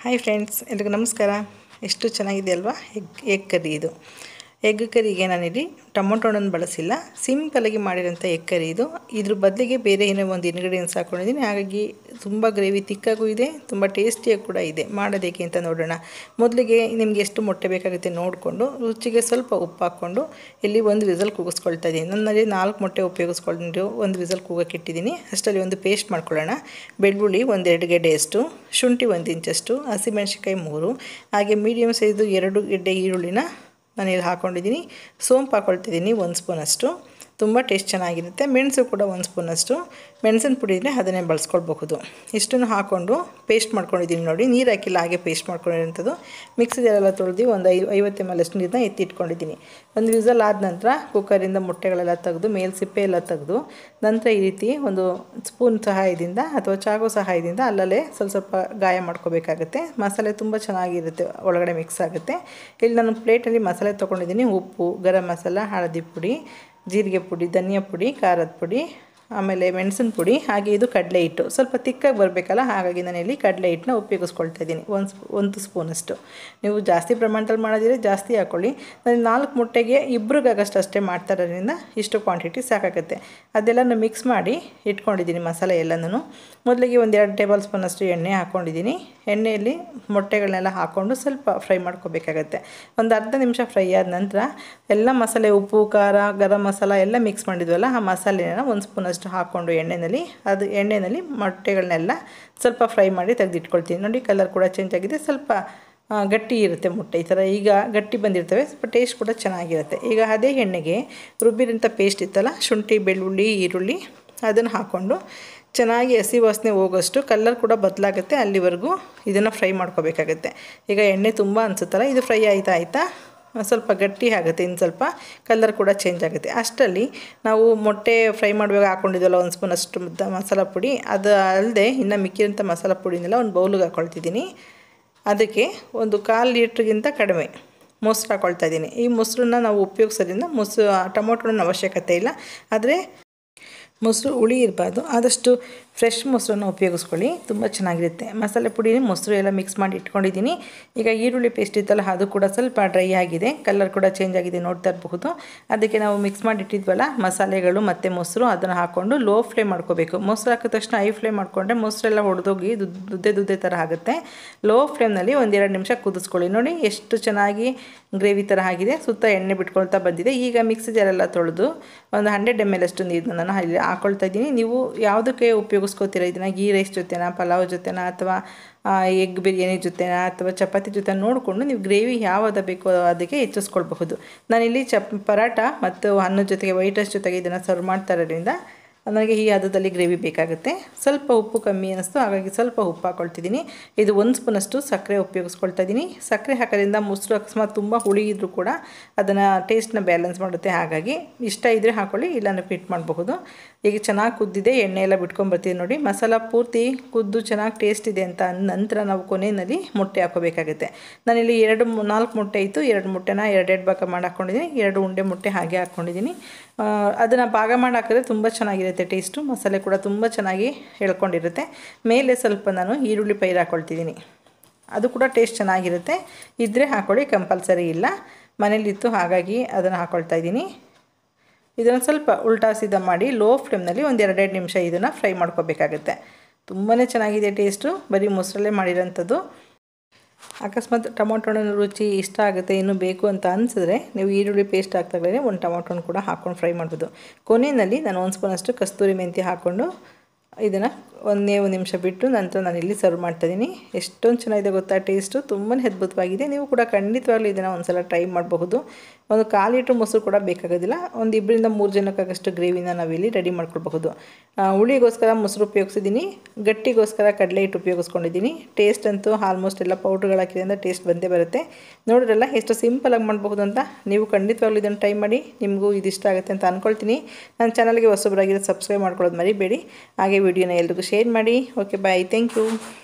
hi friends ಎಲ್ರಿಗೂ ನಮಸ್ಕಾರ ಎಷ್ಟು ಚೆನ್ನಾಗಿದೆ ಅಲ್ವಾ ಎಗ್ ಎಗ್ ಕರಿ ಇದು ಎಗ್ ಕರಿಗೆ ನಾನಿಲ್ಲಿ ಟೊಮೊಟೊ ಹಣ್ಣನ್ನು ಬಳಸಿಲ್ಲ ಸಿಂಪಲಾಗಿ ಮಾಡಿರೋಂಥ ಎಗ್ ಕರಿ ಇದು ಇದ್ರ ಬದಲಿಗೆ ಬೇರೆ ಏನೋ ಒಂದು ಇಂಗ್ರೀಡಿಯೆಂಟ್ಸ್ ಹಾಕ್ಕೊಂಡಿದ್ದೀನಿ ಹಾಗಾಗಿ ತುಂಬ ಗ್ರೇವಿ ತಿಕ್ಕಾಗೂ ಇದೆ ತುಂಬ ಟೇಸ್ಟಿಯಾಗಿ ಕೂಡ ಇದೆ ಮಾಡೋದೇಕೆ ಅಂತ ನೋಡೋಣ ಮೊದಲಿಗೆ ನಿಮಗೆ ಎಷ್ಟು ಮೊಟ್ಟೆ ಬೇಕಾಗುತ್ತೆ ನೋಡಿಕೊಂಡು ರುಚಿಗೆ ಸ್ವಲ್ಪ ಉಪ್ಪು ಹಾಕ್ಕೊಂಡು ಇಲ್ಲಿ ಒಂದು ವಿಸಲ್ ಕೂಗಿಸ್ಕೊಳ್ತಾ ಇದ್ದೀನಿ ನನ್ನಲ್ಲಿ ನಾಲ್ಕು ಮೊಟ್ಟೆ ಉಪಯೋಗಿಸ್ಕೊಂಡು ಒಂದು ವಿಸಲ್ ಕೂಗಕ್ಕೆ ಇಟ್ಟಿದ್ದೀನಿ ಅಷ್ಟರಲ್ಲಿ ಒಂದು ಪೇಸ್ಟ್ ಮಾಡ್ಕೊಳ್ಳೋಣ ಬೆಳ್ಳುಳ್ಳಿ ಒಂದೆರಡು ಗೆಡ್ಡೆಯಷ್ಟು ಶುಂಠಿ ಒಂದು ಇಂಚಷ್ಟು ಹಸಿಮೆಣಸಿನ್ಕಾಯಿ ಮೂರು ಹಾಗೆ ಮೀಡಿಯಮ್ ಸೈಜು ಎರಡು ಗೆಡ್ಡೆ ಈರುಳ್ಳಿನ ನಾನಿಲ್ಲಿ ಹಾಕ್ಕೊಂಡಿದ್ದೀನಿ ಸೋಂಪು ಹಾಕ್ಕೊಳ್ತಿದ್ದೀನಿ ಒಂದು ಸ್ಪೂನಷ್ಟು ತುಂಬ ಟೇಸ್ಟ್ ಚೆನ್ನಾಗಿರುತ್ತೆ ಮೆಣಸು ಕೂಡ ಒಂದು ಸ್ಪೂನಷ್ಟು ಮೆಣಸಿನ ಪುಡಿ ಇದ್ದರೆ ಅದನ್ನೇ ಬಳಸ್ಕೊಳ್ಬಹುದು ಇಷ್ಟನ್ನು ಹಾಕ್ಕೊಂಡು ಪೇಸ್ಟ್ ಮಾಡ್ಕೊಂಡಿದ್ದೀನಿ ನೋಡಿ ನೀರು ಹಾಕಿಲ್ಲ ಹಾಗೆ ಪೇಸ್ಟ್ ಮಾಡ್ಕೊಂಡಿರೋಂಥದ್ದು ಮಿಕ್ಸಿದೆಲ್ಲ ತೊಳೆದು ಒಂದು ಐ ಐವತ್ತು ಎಮ್ ಎಲ್ ಅಷ್ಟು ನೀರನ್ನ ಎತ್ತಿಟ್ಕೊಂಡಿದ್ದೀನಿ ಒಂದು ವಿಸಲ್ ಆದ ನಂತರ ಕುಕ್ಕರಿಂದ ಮೊಟ್ಟೆಗಳೆಲ್ಲ ತೆಗೆದು ಮೇಲ್ ಸಿಪ್ಪೆ ಎಲ್ಲ ತೆಗೆದು ನಂತರ ಈ ರೀತಿ ಒಂದು ಸ್ಪೂನ್ ಸಹಾಯದಿಂದ ಅಥವಾ ಚಾಕು ಸಹಾಯದಿಂದ ಅಲ್ಲಲ್ಲೇ ಸ್ವಲ್ಪ ಸ್ವಲ್ಪ ಗಾಯ ಮಾಡ್ಕೋಬೇಕಾಗುತ್ತೆ ಮಸಾಲೆ ತುಂಬ ಚೆನ್ನಾಗಿರುತ್ತೆ ಒಳಗಡೆ ಮಿಕ್ಸ್ ಆಗುತ್ತೆ ಇಲ್ಲಿ ನಾನು ಪ್ಲೇಟಲ್ಲಿ ಮಸಾಲೆ ತೊಗೊಂಡಿದ್ದೀನಿ ಉಪ್ಪು ಗರಂ ಮಸಾಲ ಹಳದಿ ಪುಡಿ ಜೀರಿಗೆ ಪುಡಿ ಧನಿಯಾ ಪುಡಿ ಖಾರದ ಪುಡಿ ಆಮೇಲೆ ಮೆಣಸಿನ ಪುಡಿ ಹಾಗೆ ಇದು ಕಡಲೆ ಹಿಟ್ಟು ಸ್ವಲ್ಪ ತಿಕ್ಕಾಗಿ ಬರಬೇಕಲ್ಲ ಹಾಗಾಗಿ ನಾನಿಲ್ಲಿ ಕಡಲೆ ಹಿಟ್ಟನ್ನ ಉಪಯೋಗಿಸ್ಕೊಳ್ತಾ ಇದ್ದೀನಿ ಒಂದು ಸ್ಪೂ ಒಂದು ಸ್ಪೂನಷ್ಟು ನೀವು ಜಾಸ್ತಿ ಪ್ರಮಾಣದಲ್ಲಿ ಮಾಡೋದಿದ್ರೆ ಜಾಸ್ತಿ ಹಾಕ್ಕೊಳ್ಳಿ ನಾನು ನಾಲ್ಕು ಮೊಟ್ಟೆಗೆ ಇಬ್ರಿಗಾಗಷ್ಟು ಅಷ್ಟೇ ಮಾಡ್ತಾ ಇರೋದ್ರಿಂದ ಇಷ್ಟು ಕ್ವಾಂಟಿಟಿ ಸಾಕಾಗುತ್ತೆ ಅದೆಲ್ಲನೂ ಮಿಕ್ಸ್ ಮಾಡಿ ಇಟ್ಕೊಂಡಿದ್ದೀನಿ ಮಸಾಲೆ ಎಲ್ಲನೂ ಮೊದಲಿಗೆ ಒಂದು ಎರಡು ಟೇಬಲ್ ಸ್ಪೂನಷ್ಟು ಎಣ್ಣೆ ಹಾಕ್ಕೊಂಡಿದ್ದೀನಿ ಎಣ್ಣೆಯಲ್ಲಿ ಮೊಟ್ಟೆಗಳನ್ನೆಲ್ಲ ಹಾಕ್ಕೊಂಡು ಸ್ವಲ್ಪ ಫ್ರೈ ಮಾಡ್ಕೋಬೇಕಾಗತ್ತೆ ಒಂದು ಅರ್ಧ ನಿಮಿಷ ಫ್ರೈ ಆದ ನಂತರ ಎಲ್ಲ ಮಸಾಲೆ ಉಪ್ಪು ಖಾರ ಗರಂ ಮಸಾಲ ಎಲ್ಲ ಮಿಕ್ಸ್ ಮಾಡಿದ್ವಲ್ಲ ಆ ಮಸಾಲೆನ ಒಂದು ಸ್ಪೂನಷ್ಟು ಹಾಕ್ಕೊಂಡು ಎಣ್ಣೆಯಲ್ಲಿ ಅದು ಎಣ್ಣೆಯಲ್ಲಿ ಮೊಟ್ಟೆಗಳನ್ನೆಲ್ಲ ಸ್ವಲ್ಪ ಫ್ರೈ ಮಾಡಿ ತೆಗೆದಿಟ್ಕೊಳ್ತೀನಿ ನೋಡಿ ಕಲರ್ ಕೂಡ ಚೇಂಜ್ ಆಗಿದೆ ಸ್ವಲ್ಪ ಗಟ್ಟಿ ಇರುತ್ತೆ ಮೊಟ್ಟೆ ಈ ಥರ ಈಗ ಗಟ್ಟಿ ಬಂದಿರ್ತವೆ ಸ್ವಲ್ಪ ಟೇಸ್ಟ್ ಕೂಡ ಚೆನ್ನಾಗಿರುತ್ತೆ ಈಗ ಅದೇ ಎಣ್ಣೆಗೆ ರುಬ್ಬಿರೋಂಥ ಪೇಸ್ಟ್ ಇತ್ತಲ್ಲ ಶುಂಠಿ ಬೆಳ್ಳುಳ್ಳಿ ಈರುಳ್ಳಿ ಅದನ್ನು ಹಾಕ್ಕೊಂಡು ಚೆನ್ನಾಗಿ ಹಸಿ ವಾಸನೆ ಹೋಗೋಷ್ಟು ಕಲ್ಲರ್ ಕೂಡ ಬದಲಾಗುತ್ತೆ ಅಲ್ಲಿವರೆಗೂ ಇದನ್ನು ಫ್ರೈ ಮಾಡ್ಕೋಬೇಕಾಗತ್ತೆ ಈಗ ಎಣ್ಣೆ ತುಂಬ ಅನಿಸುತ್ತಲ್ಲ ಇದು ಫ್ರೈ ಆಯ್ತಾ ಆಯಿತಾ ಸ್ವಲ್ಪ ಗಟ್ಟಿ ಆಗುತ್ತೆ ಇನ್ನು ಸ್ವಲ್ಪ ಕಲರ್ ಕೂಡ ಚೇಂಜ್ ಆಗುತ್ತೆ ಅಷ್ಟರಲ್ಲಿ ನಾವು ಮೊಟ್ಟೆ ಫ್ರೈ ಮಾಡುವಾಗ ಹಾಕ್ಕೊಂಡಿದ್ವಲ್ಲ ಒಂದು ಸ್ಪೂನ್ ಅಷ್ಟು ಮಸಾಲ ಪುಡಿ ಅದು ಅಲ್ಲದೆ ಇನ್ನು ಮಿಕ್ಕಿರೋಂಥ ಮಸಾಲ ಪುಡಿನೆಲ್ಲ ಒಂದು ಬೌಲಿಗೆ ಹಾಕ್ಕೊಳ್ತಿದ್ದೀನಿ ಅದಕ್ಕೆ ಒಂದು ಕಾಲು ಲೀಟ್ರಿಗಿಂತ ಕಡಿಮೆ ಮೊಸರು ಹಾಕ್ಕೊಳ್ತಾ ಇದ್ದೀನಿ ಈ ಮೊಸರನ್ನ ನಾವು ಉಪಯೋಗಿಸೋದ್ರಿಂದ ಮೊಸರು ಟೊಮೊಟೊನ ಅವಶ್ಯಕತೆ ಇಲ್ಲ ಆದರೆ ಮೊಸರು ಹುಳಿ ಇರಬಾರ್ದು ಆದಷ್ಟು ಫ್ರೆಶ್ ಮೊಸರನ್ನು ಉಪಯೋಗಿಸ್ಕೊಳ್ಳಿ ತುಂಬ ಚೆನ್ನಾಗಿರುತ್ತೆ ಮಸಾಲೆ ಪುಡಿ ಮೊಸರು ಎಲ್ಲ ಮಿಕ್ಸ್ ಮಾಡಿ ಇಟ್ಕೊಂಡಿದ್ದೀನಿ ಈಗ ಈರುಳ್ಳಿ ಪೇಸ್ಟ್ ಇತ್ತಲ್ಲ ಅದು ಕೂಡ ಸ್ವಲ್ಪ ಡ್ರೈ ಆಗಿದೆ ಕಲರ್ ಕೂಡ ಚೇಂಜ್ ಆಗಿದೆ ನೋಡ್ತಾ ಇರಬಹುದು ಅದಕ್ಕೆ ನಾವು ಮಿಕ್ಸ್ ಮಾಡಿ ಇಟ್ಟಿದ್ವಲ್ಲ ಮಸಾಲೆಗಳು ಮತ್ತು ಮೊಸರು ಅದನ್ನು ಹಾಕ್ಕೊಂಡು ಲೋ ಫ್ಲೇಮ್ ಮಾಡ್ಕೋಬೇಕು ಮೊಸರು ಹಾಕಿದ ತಕ್ಷಣ ಐ ಫ್ಲೇಮ್ ಮಾಡಿಕೊಂಡ್ರೆ ಮೊಸರೆಲ್ಲ ಹೊಡೆದೋಗಿ ದುದ್ದೆ ದುದ್ದೆ ಥರ ಆಗುತ್ತೆ ಲೋ ಫ್ಲೇಮ್ನಲ್ಲಿ ಒಂದೆರಡು ನಿಮಿಷ ಕುದಿಸ್ಕೊಳ್ಳಿ ನೋಡಿ ಎಷ್ಟು ಚೆನ್ನಾಗಿ ಗ್ರೇವಿ ಥರ ಆಗಿದೆ ಸುತ್ತ ಎಣ್ಣೆ ಬಿಟ್ಕೊಳ್ತಾ ಬಂದಿದೆ ಈಗ ಮಿಕ್ಸಿ ಜಾರೆಲ್ಲ ತೊಳೆದು ಒಂದು ಹಂಡ್ರೆಡ್ ಎಮ್ ಎಲ್ ಅಷ್ಟು ನೀರನ್ನ ನಾನು ಇಲ್ಲಿ ಹಾಕ್ಕೊಳ್ತಾ ಇದ್ದೀನಿ ನೀವು ಯಾವುದಕ್ಕೆ ಉಪಯೋಗಿಸ್ಕೋತೀರ ಇದನ್ನು ಗೀ ರೈಸ್ ಜೊತೆನಾ ಪಲಾವ್ ಜೊತೆನಾ ಅಥವಾ ಎಗ್ ಬಿರಿಯಾನಿ ಜೊತೆನಾ ಅಥವಾ ಚಪಾತಿ ಜೊತೆ ನೋಡಿಕೊಂಡು ನೀವು ಗ್ರೇವಿ ಯಾವ್ದು ಬೇಕೋ ಅದಕ್ಕೆ ಹೆಚ್ಚಿಸ್ಕೊಳ್ಬಹುದು ನಾನಿಲ್ಲಿ ಚಪ್ ಪರಾಟ ಮತ್ತು ಅನ್ನದ ಜೊತೆಗೆ ವೈಟ್ ರೈಸ್ ಜೊತೆಗೆ ಇದನ್ನು ಸರ್ವ್ ಮಾಡ್ತಾ ಇರೋದ್ರಿಂದ ನನಗೆ ಈ ಹದದಲ್ಲಿ ಗ್ರೇವಿ ಬೇಕಾಗುತ್ತೆ ಸ್ವಲ್ಪ ಉಪ್ಪು ಕಮ್ಮಿ ಅನ್ನಿಸ್ತು ಹಾಗಾಗಿ ಸ್ವಲ್ಪ ಉಪ್ಪು ಹಾಕ್ಕೊಳ್ತಿದ್ದೀನಿ ಇದು ಒಂದು ಸ್ಪೂನಷ್ಟು ಸಕ್ಕರೆ ಉಪಯೋಗಿಸ್ಕೊಳ್ತಾ ಇದ್ದೀನಿ ಸಕ್ಕರೆ ಹಾಕೋದ್ರಿಂದ ಮೊಸರು ಅಕಸ್ಮಾತ್ ತುಂಬ ಹುಳಿ ಇದ್ದರೂ ಕೂಡ ಅದನ್ನು ಟೇಸ್ಟ್ನ ಬ್ಯಾಲೆನ್ಸ್ ಮಾಡುತ್ತೆ ಹಾಗಾಗಿ ಇಷ್ಟ ಇದ್ದರೆ ಹಾಕ್ಕೊಳ್ಳಿ ಇಲ್ಲಾಂದರೆ ಫಿಟ್ ಮಾಡಬಹುದು ಈಗ ಚೆನ್ನಾಗಿ ಕುದ್ದಿದೆ ಎಣ್ಣೆ ಎಲ್ಲ ಬಿಟ್ಕೊಂಡ್ಬರ್ತೀವಿ ನೋಡಿ ಮಸಾಲ ಪೂರ್ತಿ ಕುದ್ದು ಚೆನ್ನಾಗಿ ಟೇಸ್ಟ್ ಇದೆ ಅಂತ ನಂತರ ನಾವು ಕೊನೆಯಲ್ಲಿ ಮೊಟ್ಟೆ ಹಾಕೋಬೇಕಾಗುತ್ತೆ ನಾನಿಲ್ಲಿ ಎರಡು ನಾಲ್ಕು ಮೊಟ್ಟೆ ಇತ್ತು ಎರಡು ಮೊಟ್ಟೆನ ಎರಡೆರಡು ಭಾಗ ಮಾಡಿ ಹಾಕ್ಕೊಂಡಿದ್ದೀನಿ ಎರಡು ಉಂಡೆ ಮೊಟ್ಟೆ ಹಾಗೆ ಹಾಕ್ಕೊಂಡಿದ್ದೀನಿ ಅದನ್ನು ಭಾಗ ಮಾಡಿ ಹಾಕಿದ್ರೆ ತುಂಬ ಚೆನ್ನಾಗಿರುತ್ತೆ ಟೇಸ್ಟು ಮಸಾಲೆ ಕೂಡ ತುಂಬ ಚೆನ್ನಾಗಿ ಹೇಳ್ಕೊಂಡಿರುತ್ತೆ ಮೇಲೆ ಸ್ವಲ್ಪ ನಾನು ಈರುಳ್ಳಿ ಪೈರು ಹಾಕ್ಕೊಳ್ತಿದ್ದೀನಿ ಅದು ಕೂಡ ಟೇಸ್ಟ್ ಚೆನ್ನಾಗಿರುತ್ತೆ ಇದ್ದರೆ ಹಾಕ್ಕೊಳ್ಳಿ ಕಂಪಲ್ಸರಿ ಇಲ್ಲ ಮನೇಲಿತ್ತು ಹಾಗಾಗಿ ಅದನ್ನು ಹಾಕ್ಕೊಳ್ತಾ ಇದ್ದೀನಿ ಇದನ್ನು ಸ್ವಲ್ಪ ಉಲ್ಟಾ ಸೀದಾ ಮಾಡಿ ಲೋ ಫ್ಲೇಮ್ನಲ್ಲಿ ಒಂದು ಎರಡೆರಡು ನಿಮಿಷ ಇದನ್ನು ಫ್ರೈ ಮಾಡ್ಕೋಬೇಕಾಗುತ್ತೆ ತುಂಬಾ ಚೆನ್ನಾಗಿದೆ ಟೇಸ್ಟು ಬರೀ ಮೊಸರಲ್ಲೇ ಮಾಡಿರೋಂಥದ್ದು ಅಕಸ್ಮಾತ್ ಟೊಮೊಟೊ ರುಚಿ ಇಷ್ಟ ಆಗುತ್ತೆ ಇನ್ನೂ ಬೇಕು ಅಂತ ಅನಿಸಿದ್ರೆ ನೀವು ಈರುಳ್ಳಿ ಪೇಸ್ಟ್ ಹಾಕ್ತಾಗಲೇ ಒಂದು ಟೊಮೊಟೊನ ಕೂಡ ಹಾಕ್ಕೊಂಡು ಫ್ರೈ ಮಾಡ್ಬೋದು ಕೊನೆಯಲ್ಲಿ ನಾನು ಒಂದು ಸ್ಪೂನಷ್ಟು ಕಸ್ತೂರಿ ಮೆಂತ್ಯ ಹಾಕ್ಕೊಂಡು ಇದನ್ನು ಒಂದೇ ಒಂದು ನಿಮಿಷ ಬಿಟ್ಟು ನಂತರ ನಾನು ಇಲ್ಲಿ ಸರ್ವ್ ಮಾಡ್ತಾಯಿದ್ದೀನಿ ಎಷ್ಟೊಂದು ಚೆನ್ನಾಗಿದೆ ಗೊತ್ತಾ ಟೇಸ್ಟು ತುಂಬಾ ಅದ್ಭುತವಾಗಿದೆ ನೀವು ಕೂಡ ಖಂಡಿತವಾಗ್ಲೂ ಇದನ್ನು ಒಂದು ಸಲ ಟ್ರೈ ಮಾಡಬಹುದು ಒಂದು ಕಾಲು ಲೀಟ್ರ್ ಮೊಸರು ಕೂಡ ಬೇಕಾಗೋದಿಲ್ಲ ಒಂದು ಇಬ್ಬರಿಂದ ಮೂರು ಜನಕ್ಕಾಗಷ್ಟು ಗ್ರೇವಿನ ನಾವಿಲ್ಲಿ ರೆಡಿ ಮಾಡ್ಕೊಳ್ಬಹುದು ಹುಳಿಗೋಸ್ಕರ ಮೊಸರು ಉಪಯೋಗಿಸಿದ್ದೀನಿ ಗಟ್ಟಿಗೋಸ್ಕರ ಕಡಲೆ ಹಿಟ್ಟು ಉಪಯೋಗಿಸ್ಕೊಂಡಿದ್ದೀನಿ ಟೇಸ್ಟ್ ಅಂತೂ ಆಲ್ಮೋಸ್ಟ್ ಎಲ್ಲ ಪೌಡ್ರ್ಗಳು ಹಾಕಿದ್ರಿಂದ ಟೇಸ್ಟ್ ಬಂದೇ ಬರುತ್ತೆ ನೋಡಿದ್ರಲ್ಲ ಎಷ್ಟು ಸಿಂಪಲಾಗಿ ಮಾಡಬಹುದು ಅಂತ ನೀವು ಖಂಡಿತವಾಗ್ಲೂ ಇದನ್ನು ಟ್ರೈ ಮಾಡಿ ನಿಮಗೂ ಇದು ಇಷ್ಟ ಆಗುತ್ತೆ ಅಂತ ಅಂದ್ಕೊಳ್ತೀನಿ ನನ್ನ ಚಾನಲ್ಗೆ ಹೊಸಬರಾಗಿರೋ ಸಬ್ಸ್ಕ್ರೈಬ್ ಮಾಡ್ಕೊಳ್ಳೋದು ಮರಿಬೇಡಿ ಹಾಗೆ ವಿಡಿಯೋನ ಎಲ್ರಿಗೂ ಶೇರ್ ಮಾಡಿ ಓಕೆ ಬಾಯ್ ಥ್ಯಾಂಕ್ ಯು